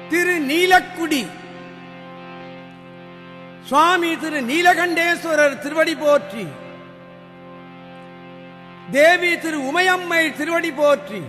திரு நீலக்குடி சுவாமி திரு நீலகண்டேஸ்வரர் திருவடி போற்றி தேவி திரு உமையம்மை திருவடி போற்றி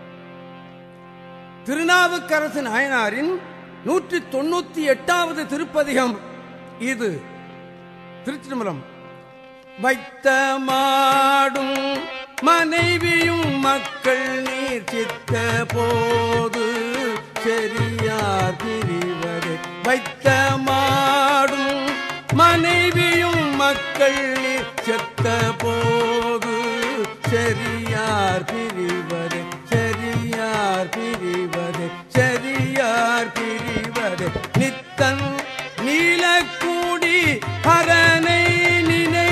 திருநாவுக்கரசு நாயனாரின் நூற்றி தொண்ணூத்தி எட்டாவது திருப்பதிகம் இது திருச்சிதம்பரம் வைத்த மாடும் மனைவியும் மக்கள் நீர் சித்த போது செரியார் பிரிவது வைத்த மாடும் மனைவியும் மக்கள் நீர் செத்த போது செரியார் பிரிவது செரியார் பிரிவது செரியார் பிரிவது நித்தன் நீலக்கூடி ஹரனை நினை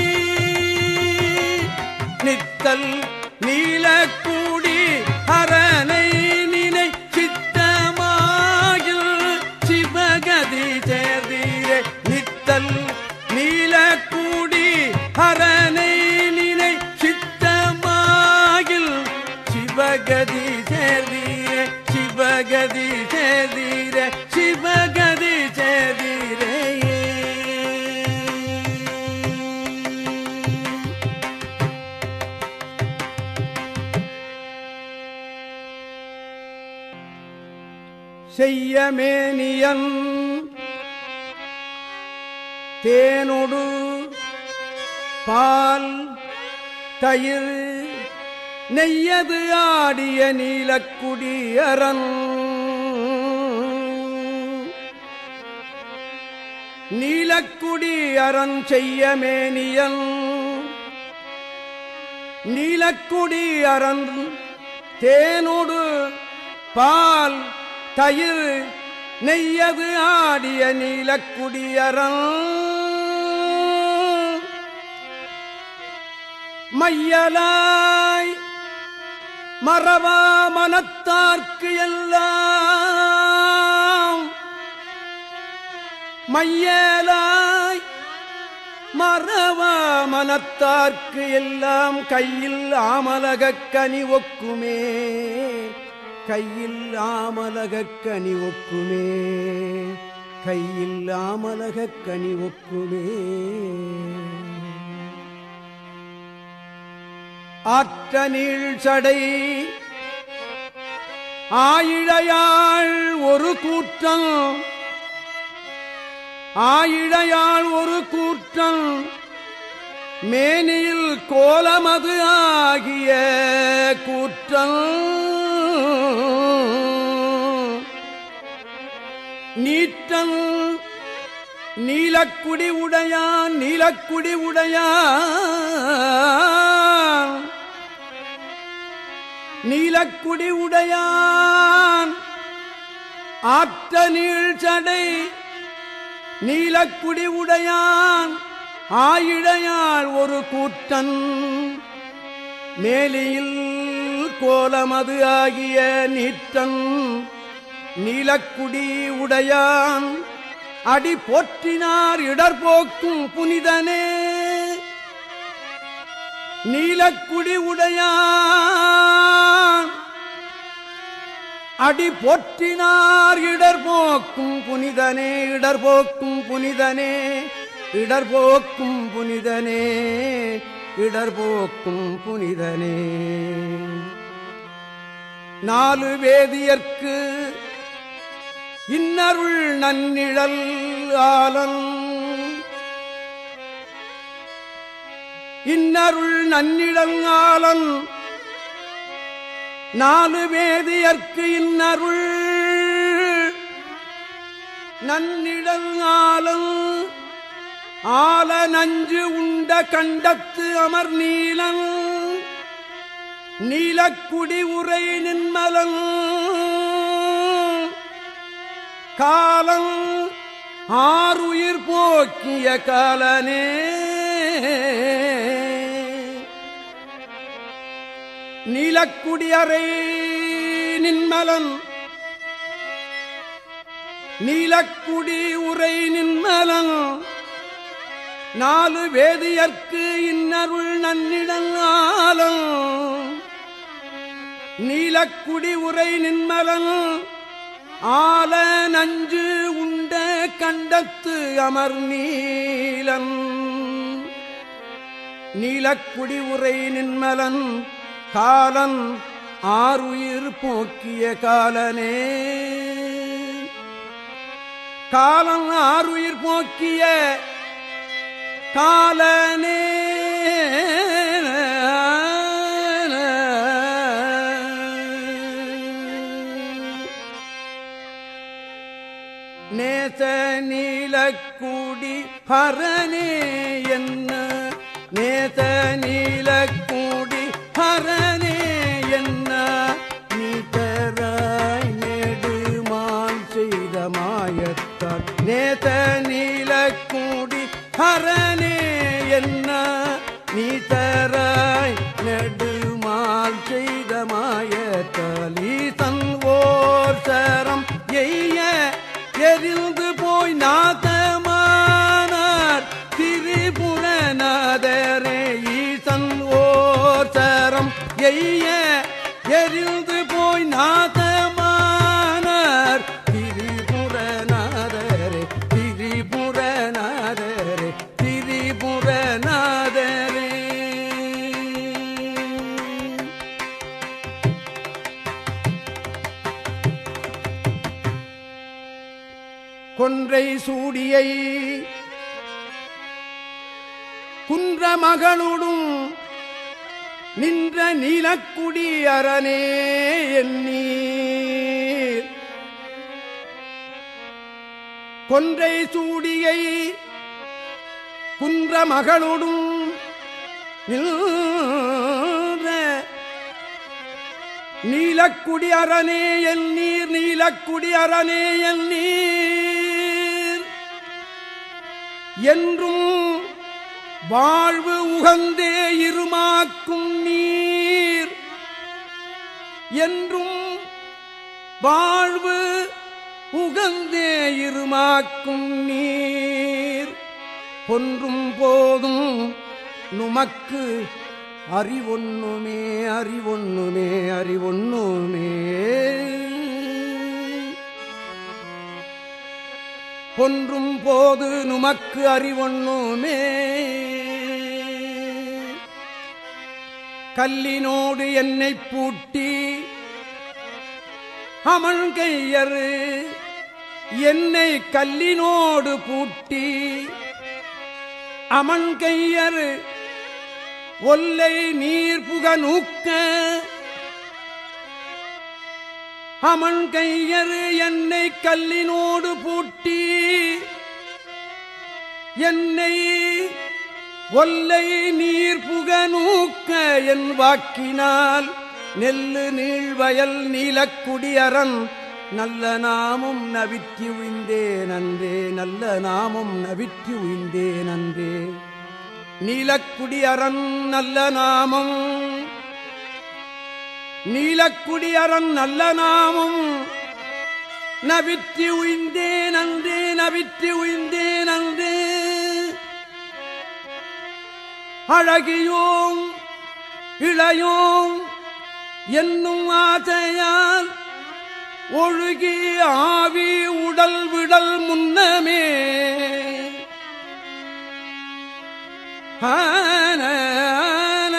நித்தல் நீலக்கூடி ஹரனை நினை சித்தமாகில் சிவகதி சேர்தீரே நித்தல் நீலக்கூடி ஹரனை நினை சித்தமாகில் சிவகதி சேர்தீரே சிவகதி சேர்தீரே சிவகதி சேர்தீரே செய்யமேனியன் தேனொடு பால் தயிர் நெய்யது ஆடிய நீலக்குடியரன் நீலக்குடி அரண் செய்யமேனியன் நீலக்குடி அரண் தேனோடு பால் தயிர் நெய்யது ஆடிய நீலக்குடியரன் மையலாய் மறவா மனத்தார்க்கு எல்லாம் மையலாய் மறவா மனத்தார்க்கு எல்லாம் கையில் ஆமலகக் கனி ஒக்குமே கையில் ஆமலகக் கனி ஒக்குமே கையில் ஆமலகக் கனி ஒக்குமே ஆற்ற நீள் சடை ஆயிழையாள் ஒரு கூட்டம் ஆயிழையாள் ஒரு கூட்டம் மேனியில் கோலமது ஆகிய கூட்டம் நீட்டம் நீலக்குடி உடையான் நீலக்குடி உடையான் நீலக்குடி உடையான் ஆற்ற நீள் சடை நீலக்குடி உடையான் ஆயிழையாள் ஒரு கூட்டன் மேலியில் கோலமது ஆகிய நீட்டன் நீலக்குடி உடையான் அடி போற்றினார் இடர்போக்கும் புனிதனே நீலக்குடி உடையான் அடி போற்றினார் இடர்போக்கும் புனிதனே இடர்போக்கும் புனிதனே இடர்போக்கும் புனிதனே இடர்போக்கும் புனிதனே நாலு வேதியர்க்கு இன்னருள் நன்னிழல் ஆலன் இன்னருள் நன்னிழல் ஆலன் நாலு வேதியர்க்கு இன்னருள் நன்னிடல் ஆலம் ஆல நஞ்சு உண்ட கண்டத்து அமர் நீலன் நீலக்குடி உரை நின்மலன் காலம் ஆறுயிர் போக்கிய காலனே நீலக்குடியறை நின்மலன் நீலக்குடி உரை நின்மலன் நாலு வேதியர்க்கு இன்னருள் நன்னிடங்காலம் நீலக்குடி உரை நின்மலன் ஆல நஞ்சு உண்ட கண்டத்து அமர் நீலன் நீலக்குடி உரை நின்மலன் காலன் ஆறுயிர் போக்கிய காலனே காலன் ஆறுயிர் போக்கிய காலனே நேச நீலக்கூடி ஹரனே என்ன நேச நீலக்கூடி ஹரனே என்ன நீ தராய் நெடுமான் செய்த மாயத்தால் நேச நீலக்கூடி ஹரனே என்ன நீ தராய் நெடுமால் செய்த மாயத்தால் ஈசன் ஓர் சரம் எய்ய எரிந்து போய் நாதமானார் திரிபுரநாதரே ஈசன் ஓர் சரம் எய்ய எரிந்து போய் நாதமானார் திரிபுரநாதரே திரிபுரநாதரே திரிபுரநாதரே கொன்றை சூடியை குன்ற மகளுடும் நின்ற நீலக்குடி அரணே எண்ணீர் கொன்றை சூடியை குன்ற மகளோடும் நின்ற நீலக்குடி அரணே எல் நீர் நீலக்குடி அரணே எல் நீர் என்றும் வாழ்வு உகந்தே இருமாக்கும் நீர் என்றும் வாழ்வு உகந்தே இருமாக்கும் நீர் பொன்றும் போதும் நுமக்கு அறிவொன்னுமே அறிவொன்னுமே அறிவொன்னுமே பொன்றும் போது நுமக்கு அறிவொன்னுமே கல்லினோடு என்னை பூட்டி அமன் கையரு என்னை கல்லினோடு பூட்டி அமன் கையரு ஒல்லை நீர் புக நூக்க அமன் கையரு என்னை கல்லினோடு பூட்டி என்னை ஒல்லை நீர் புக நூக்க என் வாக்கினால் நெல்லு நீழ்வயல் நீலக்குடியரன் நல்ல நாமும் நவிற்றி உய்ந்தே நன்றே நல்ல நாமும் நவிற்றி உய்ந்தே நன்றே நீலக்குடியரன் நல்ல நாமம் நீலக்குடியரன் நல்ல நாமம் நவிற்றி உய்ந்தே நன்றே நவிற்றி உய்ந்தே நன்றே அழகியோம் இளையோம் என்னும் ஆசையால் ஒழுகி ஆவி உடல் விடல் முன்னமே ஆன, ஆன.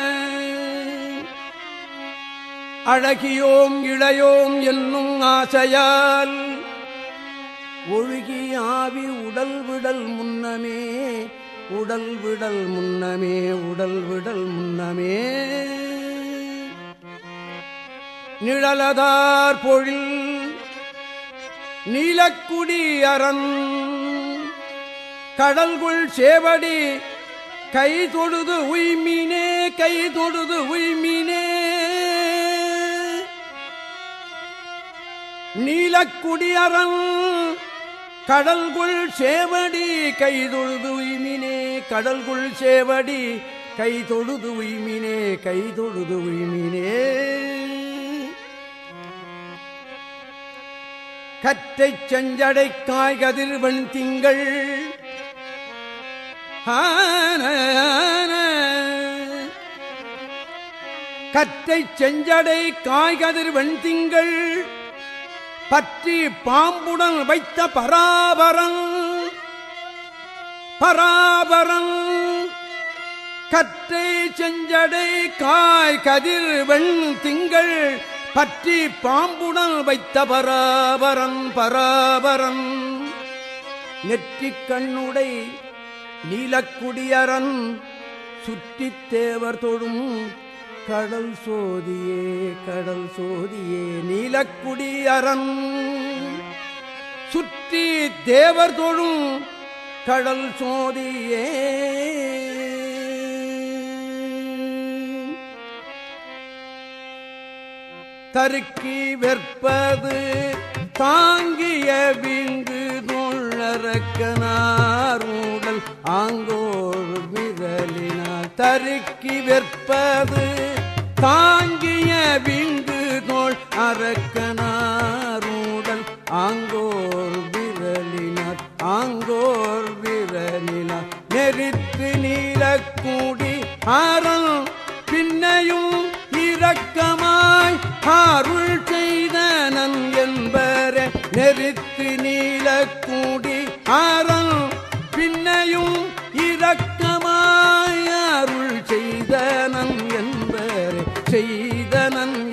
அழகியோம் இளையோம் என்னும் ஆசையால் ஒழுகி ஆவி உடல் விடல் முன்னமே உடல் விடல் முன்னமே உடல் விடல் முன்னமே நிழலதார் பொழில் நீலக்குடி அரண் கடல்குள் சேவடி கை தொழுது உய்மினே கை தொழுது உய்மினே நீலக்குடி அரண் கடல்குள் சேவடி கை தொழுது உய்மினே கடல்குள் சேவடி கை தொழுது உய்மினே கை தொழுது உய்மினே கற்றைச் செஞ்சடை காய்கதிர்வன் திங்கள் ஆன, ஆன. கற்றைச் செஞ்சடை காய்கதிர் வெண்திங்கள் பற்றி பாம்புடன் வைத்த பராபரன் பராபரன் கற்றை செஞ்சடை காய் கதிர் வெண் திங்கள் பற்றி பாம்புடன் வைத்த பராபரன் பராபரன் நெற்றிக் கண்ணுடை நீலக்குடியரன் சுற்றித் தேவர் தொழும் கடல் சோதியே கடல் சோதியே நீலக்குடியரன் சுற்றி தேவர் தொழும் கடல் சோதியே தருக்கி வெற்பது தாங்கிய விங்கு நுழறக்கனார் உடல் ஆங்கோர் விரலினார் தருக்கி வெற்பது தாங்கிய விங்கு தோள் அரக்கனார் உடல் ஆங்கோர் விரலினார் ஆங்கோர் விரலினார் நெறித்து நீலக்கூடி ஆரம் பின்னையும் இரக்கமாய் அருள் செய்தனன் என்பர நெறித்து நீலக்கூடி ஆரம் பின்னையும் இரக்கமாய் அருள் செய்தனன் என்பர செய்தனன்